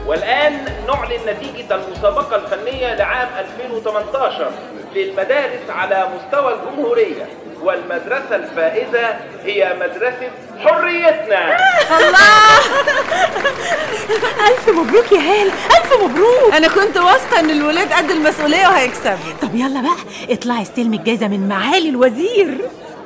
والآن نعلن نتيجة المسابقة الفنية لعام 2018 للمدارس على مستوى الجمهورية والمدرسة الفائزة هي مدرسة حريتنا ألف مبروك يا هالة ألف مبروك انا كنت واثقه ان الولاد قد المسؤوليه وهيكسبوا طب يلا بقى اطلعي استلمي الجايزة من معالي الوزير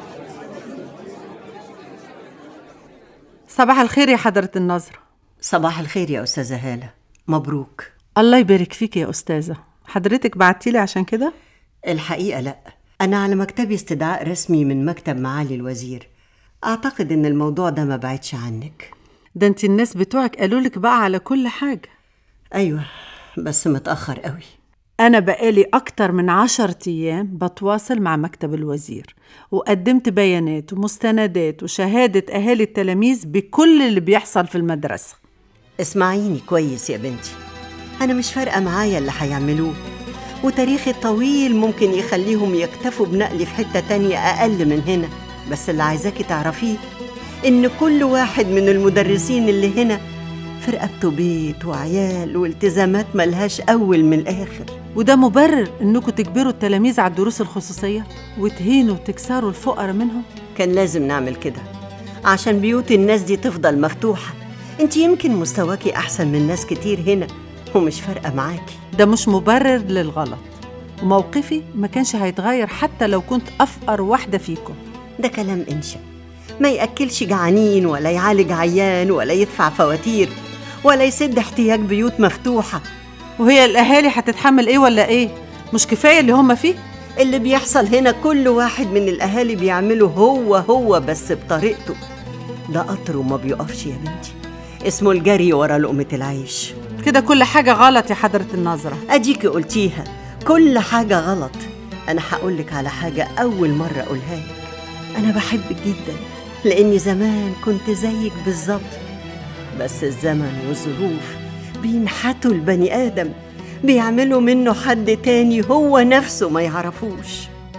صباح الخير يا حضره النظره صباح الخير يا أستاذة هالة مبروك الله يبارك فيك يا استاذه حضرتك بعتيلي عشان كده الحقيقة لأ أنا على مكتبي استدعاء رسمي من مكتب معالي الوزير أعتقد إن الموضوع ده ما بعدش عنك ده انت الناس بتوعك قالوا لك بقى على كل حاجه أيوة بس متأخر قوي أنا بقالي أكتر من عشر أيام بتواصل مع مكتب الوزير وقدمت بيانات ومستندات وشهادة أهالي التلاميذ بكل اللي بيحصل في المدرسة اسمعيني كويس يا بنتي أنا مش فارقة معايا اللي هيعملوه وتاريخي الطويل ممكن يخليهم يكتفوا بنقلي في حتة تانية أقل من هنا بس اللي عايزاكي تعرفيه إن كل واحد من المدرسين اللي هنا في رقبته بيت وعيال والتزامات ملهاش أول من الآخر وده مبرر إنكم تجبروا التلاميذ على الدروس الخصوصية وتهينوا وتكسروا الفقراء منهم كان لازم نعمل كده عشان بيوت الناس دي تفضل مفتوحة انت يمكن مستواكي أحسن من ناس كتير هنا ومش فارقة معاكي ده مش مبرر للغلط وموقفي ما كانش هيتغير حتى لو كنت أفقر واحدة فيكم ده كلام إنشا ما يأكلش جعانين ولا يعالج عيان ولا يدفع فواتير ولا يسد احتياج بيوت مفتوحة وهي الأهالي هتتحمل إيه ولا إيه مش كفاية اللي هم فيه اللي بيحصل هنا كل واحد من الأهالي بيعمله هو هو بس بطريقته ده قطر وما بيقفش يا بنتي اسمه الجري ورا لقمة العيش كده كل حاجة غلط يا حضرة النظرة أديكي قلتيها كل حاجة غلط أنا هقولك على حاجة أول مرة أقولها لك أنا بحبك جدا لأني زمان كنت زيك بالظبط بس الزمن والظروف بينحتوا البني آدم بيعملوا منه حد تاني هو نفسه ما يعرفوش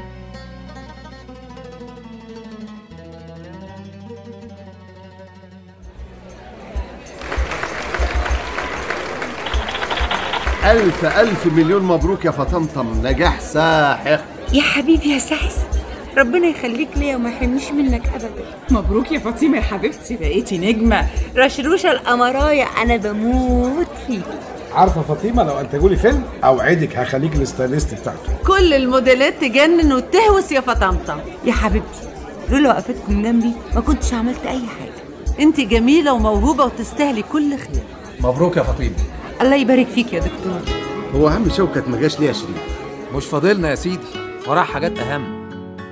ألف ألف مليون مبروك يا فطمطم نجاح ساحق يا حبيبي يا سحس ربنا يخليك ليا وما يحرمنيش منك ابدا مبروك يا فاطمة يا حبيبتي بقيتي نجمة رشروشه القمرايه انا بموت فيك عارفه فاطمه لو انتجوا لي فيلم اوعدك هخليك الستايلست بتاعته كل الموديلات تجنن وتهوس يا فطمطم يا حبيبتي لولا وقفتكم جنبي ما كنتش عملت اي حاجه انت جميلة وموهوبة وتستاهلي كل خير مبروك يا فاطمه الله يبارك فيك يا دكتور هو عم شوكت ما جاش ليه يا شريف مش فاضلنا يا سيدي وراه حاجات اهم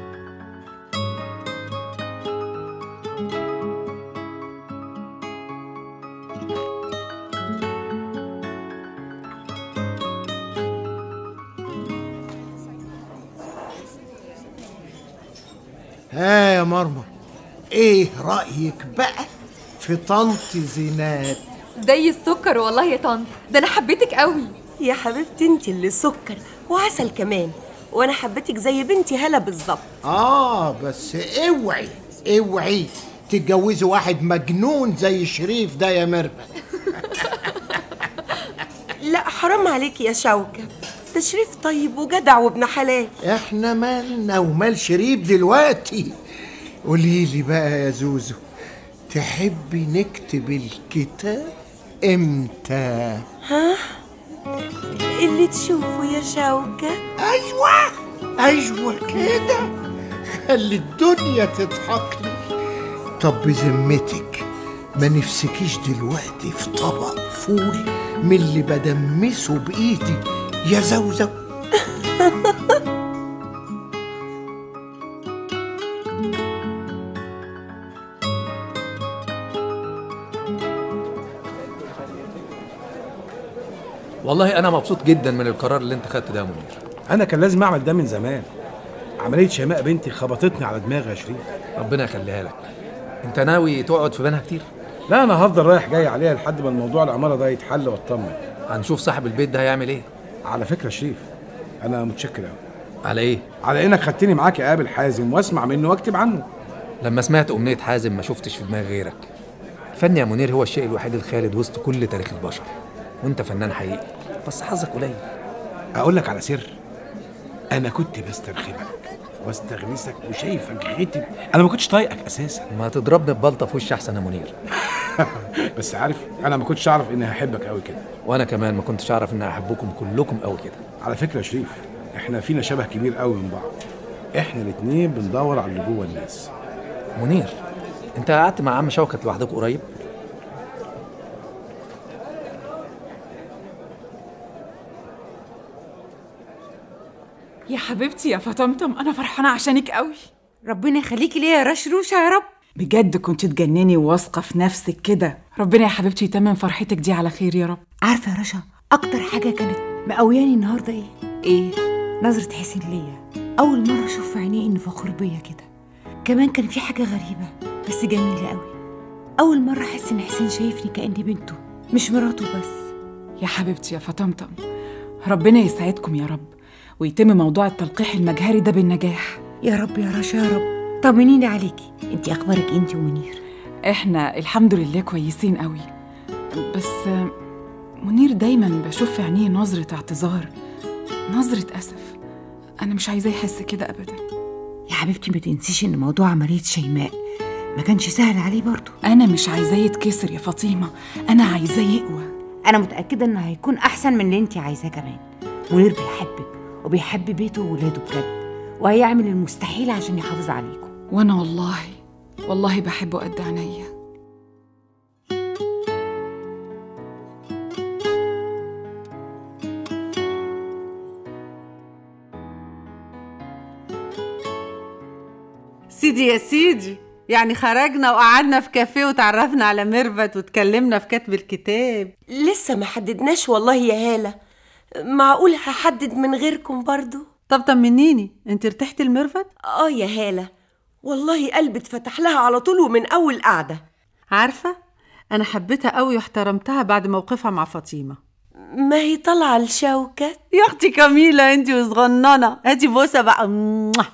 ها يا مرمر ايه رأيك بقى في طنط زينات زي السكر والله يا طنط ده انا حبيتك قوي يا حبيبتي انت اللي سكر وعسل كمان وانا حبيتك زي بنتي هلا بالظبط اه بس اوعي اوعي تتجوزي واحد مجنون زي شريف ده يا ميرفت لا حرام عليك يا شوكة ده شريف طيب وجدع وابن حلال احنا مالنا ومال شريف دلوقتي قولي لي بقى يا زوزو تحبي نكتب الكتاب امتى ها اللي تشوفه يا شوكة ايوه ايوه كده خلي الدنيا تضحك لي طب بذمتك ما نفسكيش دلوقتي في طبق فول من اللي بدمسه بايدي يا زوزو والله انا مبسوط جدا من القرار اللي انت خدته ده يا منير انا كان لازم اعمل ده من زمان عمليه شيماء بنتي خبطتني على دماغي يا شريف ربنا يخليها لك انت ناوي تقعد في بينها كتير لا انا هفضل رايح جاي عليها لحد ما الموضوع العماره ده يتحل واطمن هنشوف صاحب البيت ده هيعمل ايه على فكره يا شريف انا متشكر قوي على ايه على انك خدتني معاك اقابل حازم واسمع منه واكتب عنه لما سمعت امنيه حازم ما شفتش في دماغي غيرك الفن يا منير هو الشيء الوحيد الخالد وسط كل تاريخ البشر وانت فنان حقيقي بس حظك قليل اقول لك على سر انا كنت بسترخمك واستغمسك وشايفك غتب انا ما كنتش طايقك اساسا ما تضربني ببلطه في وشي احسن يا منير بس عارف انا ما كنتش اعرف اني هحبك قوي كده وانا كمان ما كنتش اعرف اني احبكم كلكم قوي كده على فكره يا شريف احنا فينا شبه كبير قوي من بعض احنا الاتنين بندور على اللي جوه الناس منير انت قعدت مع عم شوكت لوحدك قريب يا حبيبتي يا فطمطم انا فرحانه عشانك قوي ربنا يخليكي ليا يا رشروشه يا رب بجد كنت تجنني وواثقه في نفسك كده ربنا يا حبيبتي يتمم فرحتك دي على خير يا رب عارفه يا رشا اكتر حاجه كانت مقوياني النهارده ايه ايه نظره حسين ليا اول مره اشوف في عينيه انه فخور بيا كده كمان كان في حاجه غريبه بس جميله قوي اول مره احس ان حسين شايفني كاني بنته مش مراته بس يا حبيبتي يا فطمطم ربنا يسعدكم يا رب ويتم موضوع التلقيح المجهري ده بالنجاح يا رب يا رشا يا رب طمنيني عليكي انت اخبارك انت ومنير احنا الحمد لله كويسين قوي بس منير دايما بشوف في عينيه نظرة اعتذار نظرة أسف أنا مش عايزاه يحس كده أبدا يا حبيبتي ما تنسيش ان موضوع عمليه شيماء ما كانش سهل عليه برضه أنا مش عايزاه يتكسر يا فاطمة أنا عايزاه يقوى انا متاكده انه هيكون احسن من اللي انت عايزاه كمان منير بيحبك وبيحب بيته وولاده بجد وهيعمل المستحيل عشان يحافظ عليكم وأنا والله والله بحبه قد عينيا سيدي يا سيدي يعني خرجنا وقعدنا في كافيه وتعرفنا على ميرفت واتكلمنا في كتب الكتاب لسه ما حددناش والله يا هالة معقول هحدد من غيركم برضو طب طمنيني انت ارتحتي لميرفت اه يا هالة والله قلبي اتفتح لها على طول ومن اول قعدة عارفة انا حبيتها قوي واحترمتها بعد موقفها مع فاطمة ما هي طالعة الشوكة يا اختي كميلة انت وصغننة هاتي بوسة بقى موah.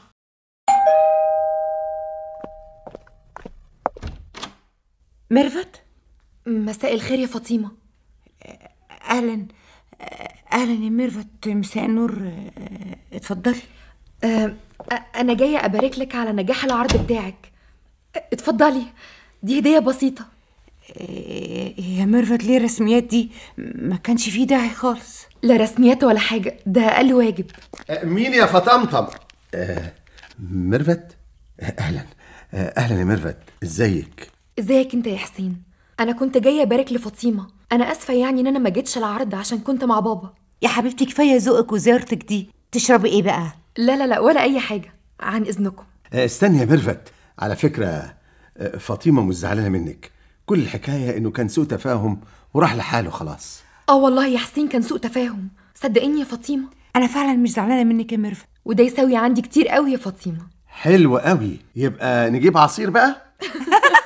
ميرفت مساء الخير يا فاطمه اهلا اهلا يا ميرفت مساء النور اه، اتفضلي آه، انا جايه ابارك لك على نجاح العرض بتاعك آه، اتفضلي دي هديه بسيطه اه، يا ميرفت ليه الرسميات دي ما كانش فيه داعي خالص لا رسميات ولا حاجه ده اقل واجب آه، مين يا فطمطم آه ميرفت آه، اهلا آه، اهلا يا ميرفت ازيك ازيك انت يا حسين انا كنت جايه ابارك لفاطمه انا اسفه يعني ان انا ما جيتش العرض عشان كنت مع بابا يا حبيبتي كفايه ذوقك وزيارتك دي تشربي ايه بقى لا لا لا ولا اي حاجه عن اذنكم آه، استني يا ميرفت على فكرة آه، فاطمة مش زعلانة منك كل الحكاية انه كان سوء تفاهم وراح لحاله خلاص اه والله يا حسين كان سوء تفاهم صدقيني يا فاطمه انا فعلا مش زعلانه منك يا ميرفت وده يساوي عندي كتير قوي يا فاطمه حلو قوي يبقى نجيب عصير بقى